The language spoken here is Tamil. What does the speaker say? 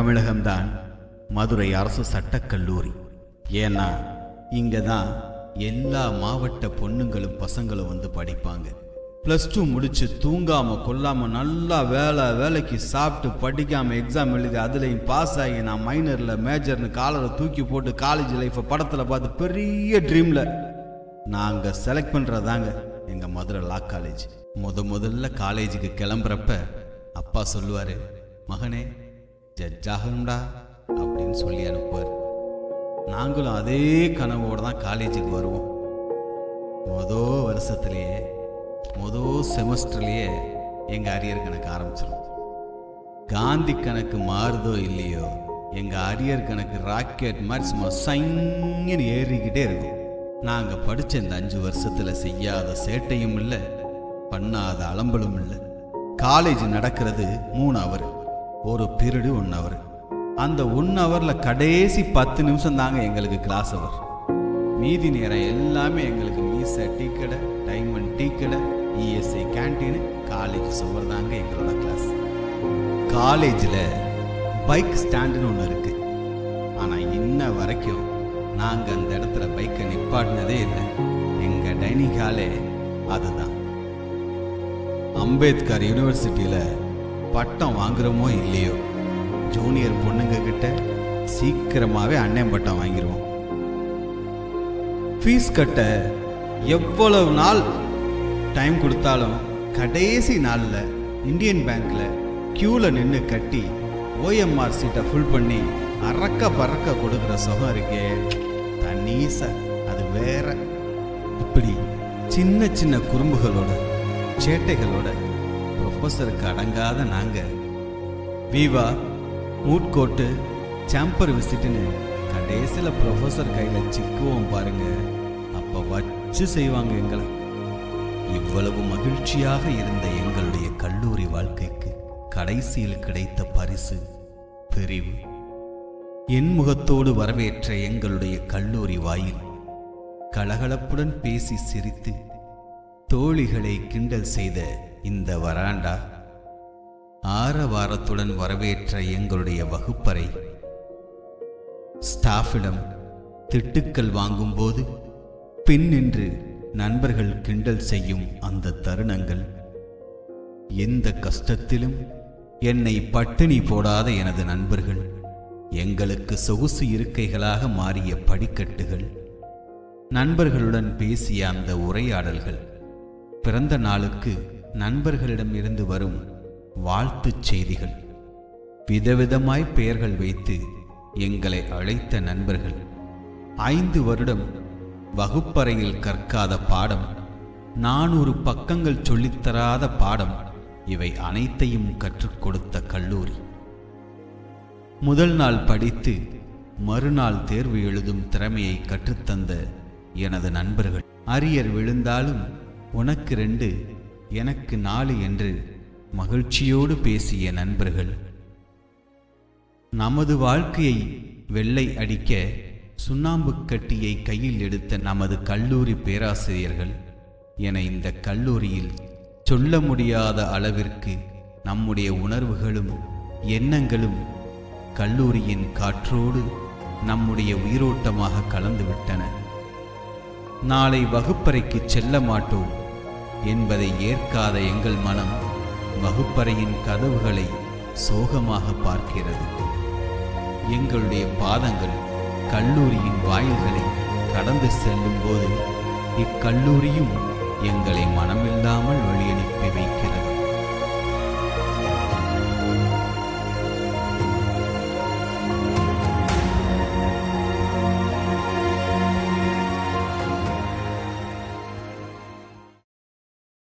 தமிழகம்தான் மதுரை அரசு சட்டக்கல்லூரி ஏன்னா இங்கே தான் எல்லா மாவட்ட பொண்ணுங்களும் பசங்களும் வந்து படிப்பாங்க ப்ளஸ் டூ முடிச்சு தூங்காமல் கொல்லாமல் நல்லா வேலை வேலைக்கு சாப்பிட்டு படிக்காமல் எக்ஸாம் எழுதி அதுலேயும் பாஸ் ஆகி நான் மைனரில் மேஜர்னு காலரை தூக்கி போட்டு காலேஜ் லைஃப்பை படத்தில் பார்த்து பெரிய ட்ரீமில் நாங்கள் செலக்ட் பண்ணுறதாங்க எங்கள் மதுரை லா காலேஜ் முத முதல்ல காலேஜுக்கு கிளம்புறப்ப அப்பா சொல்லுவார் மகனே ஜட்ஜ் ஆகணும்டா அப்படின்னு சொல்லி அனுப்புவார் நாங்களும் அதே கனவோடு தான் காலேஜுக்கு வருவோம் மொதல் வருஷத்துலேயே மொதல் செமஸ்டர்லேயே எங்கள் அரியர் கணக்கு ஆரம்பிச்சிடும் காந்தி கணக்கு மாறுதோ இல்லையோ எங்கள் அரியர் கணக்கு ராக்கெட் மாதிரி சும்மா சைங்கன்னு ஏறிக்கிட்டே இருக்கும் நாங்கள் படித்த இந்த அஞ்சு வருஷத்தில் செய்யாத சேட்டையும் இல்லை பண்ணாத அலம்பலும் இல்லை காலேஜ் நடக்கிறது மூணு அவர் ஒரு பீரியடு ஒன் ஹவர் அந்த ஒன் ஹவரில் கடைசி பத்து நிமிஷம் தாங்க எங்களுக்கு கிளாஸ் அவர் மீதி நேரம் எல்லாமே எங்களுக்கு மீச டீ கடை டைமண்ட் டீ கடை இஎஸ்ஐ கேன்டீனு காலேஜ் சுவர் தாங்க எங்களோட கிளாஸ் காலேஜில் பைக் ஸ்டாண்டுன்னு ஒன்று இருக்கு ஆனால் இன்ன வரைக்கும் நாங்கள் அந்த இடத்துல பைக்கை நிப்பாட்டினதே இல்லை எங்கள் டைனிங் ஹாலே அதுதான் அம்பேத்கர் யூனிவர்சிட்டியில் பட்டம் வாங்குறோமோ இல்லையோ ஜூனியர் பொண்ணுங்க கிட்ட சீக்கிரமாகவே அண்ணன் பட்டம் வாங்கிடுவோம் ஃபீஸ் கட்ட எவ்வளவு நாள் டைம் கொடுத்தாலும் கடைசி நாளில் இந்தியன் பேங்க்கில் க்யூவில் நின்று கட்டி ஓஎம்ஆர் சீட்டை ஃபுல் பண்ணி அறக்க பறக்க கொடுக்குற சுகம் இருக்கே தனீச அது வேற இப்படி சின்ன சின்ன குறும்புகளோட சேட்டைகளோட ப்ரொஃபஸருக்கு அடங்காத நாங்கள் வீவா மூட்கோட்டு சாம்பர் விசிட்டுன்னு கடைசியில் ப்ரொஃபஸர் கையில் சிக்குவோம் பாருங்க அப்போ வச்சு செய்வாங்க எங்களை இவ்வளவு மகிழ்ச்சியாக இருந்த எங்களுடைய கல்லூரி வாழ்க்கைக்கு கடைசியில் கிடைத்த பரிசு பிரிவு என் முகத்தோடு வரவேற்ற எங்களுடைய கல்லூரி வாயில் கலகலப்புடன் பேசி சிரித்து தோழிகளை கிண்டல் செய்த இந்த வராண்டா ஆரவாரத்துடன் வரவேற்ற எங்களுடைய வகுப்பறை ஸ்டாஃபிடம் திட்டுக்கள் வாங்கும்போது பின் நின்று நண்பர்கள் கிண்டல் செய்யும் அந்த தருணங்கள் எந்த கஷ்டத்திலும் என்னை பட்டினி போடாத எனது நண்பர்கள் எங்களுக்கு சொகுசு இருக்கைகளாக மாறிய படிக்கட்டுகள் நண்பர்களுடன் பேசிய அந்த உரையாடல்கள் பிறந்த நாளுக்கு நண்பர்களிடமிருந்து வரும் வாழ்த்துச் செய்திகள் விதவிதமாய் பெயர்கள் வைத்து எங்களை அழைத்த நண்பர்கள் ஐந்து வருடம் வகுப்பறையில் கற்காத பாடம் நானூறு பக்கங்கள் சொல்லித்தராத பாடம் இவை அனைத்தையும் கற்றுக் கொடுத்த கல்லூரி முதல் நாள் படித்து மறுநாள் தேர்வு எழுதும் திறமையை கற்றுத்தந்த எனது நண்பர்கள் அரியர் விழுந்தாலும் உனக்கு ரெண்டு எனக்கு நாலு என்று மகிழ்ச்சியோடு பேசிய நண்பர்கள் நமது வாழ்க்கையை வெள்ளை அடிக்க சுண்ணாம்பு கட்டியை கையில் எடுத்த நமது கல்லூரி பேராசிரியர்கள் என இந்த கல்லூரியில் சொல்ல முடியாத அளவிற்கு நம்முடைய உணர்வுகளும் எண்ணங்களும் கல்லூரியின் காற்றோடு நம்முடைய உயிரோட்டமாக கலந்துவிட்டன நாளை வகுப்பறைக்கு செல்ல மாட்டோம் என்பதை ஏற்காத எங்கள் மனம் வகுப்பறையின் கதவுகளை சோகமாக பார்க்கிறது எங்களுடைய பாதங்கள் கல்லூரியின் வாயில்களை கடந்து செல்லும்போது இக்கல்லூரியும் எங்களை மனமில்லாமல் வழியனுப்பி வைக்கிறது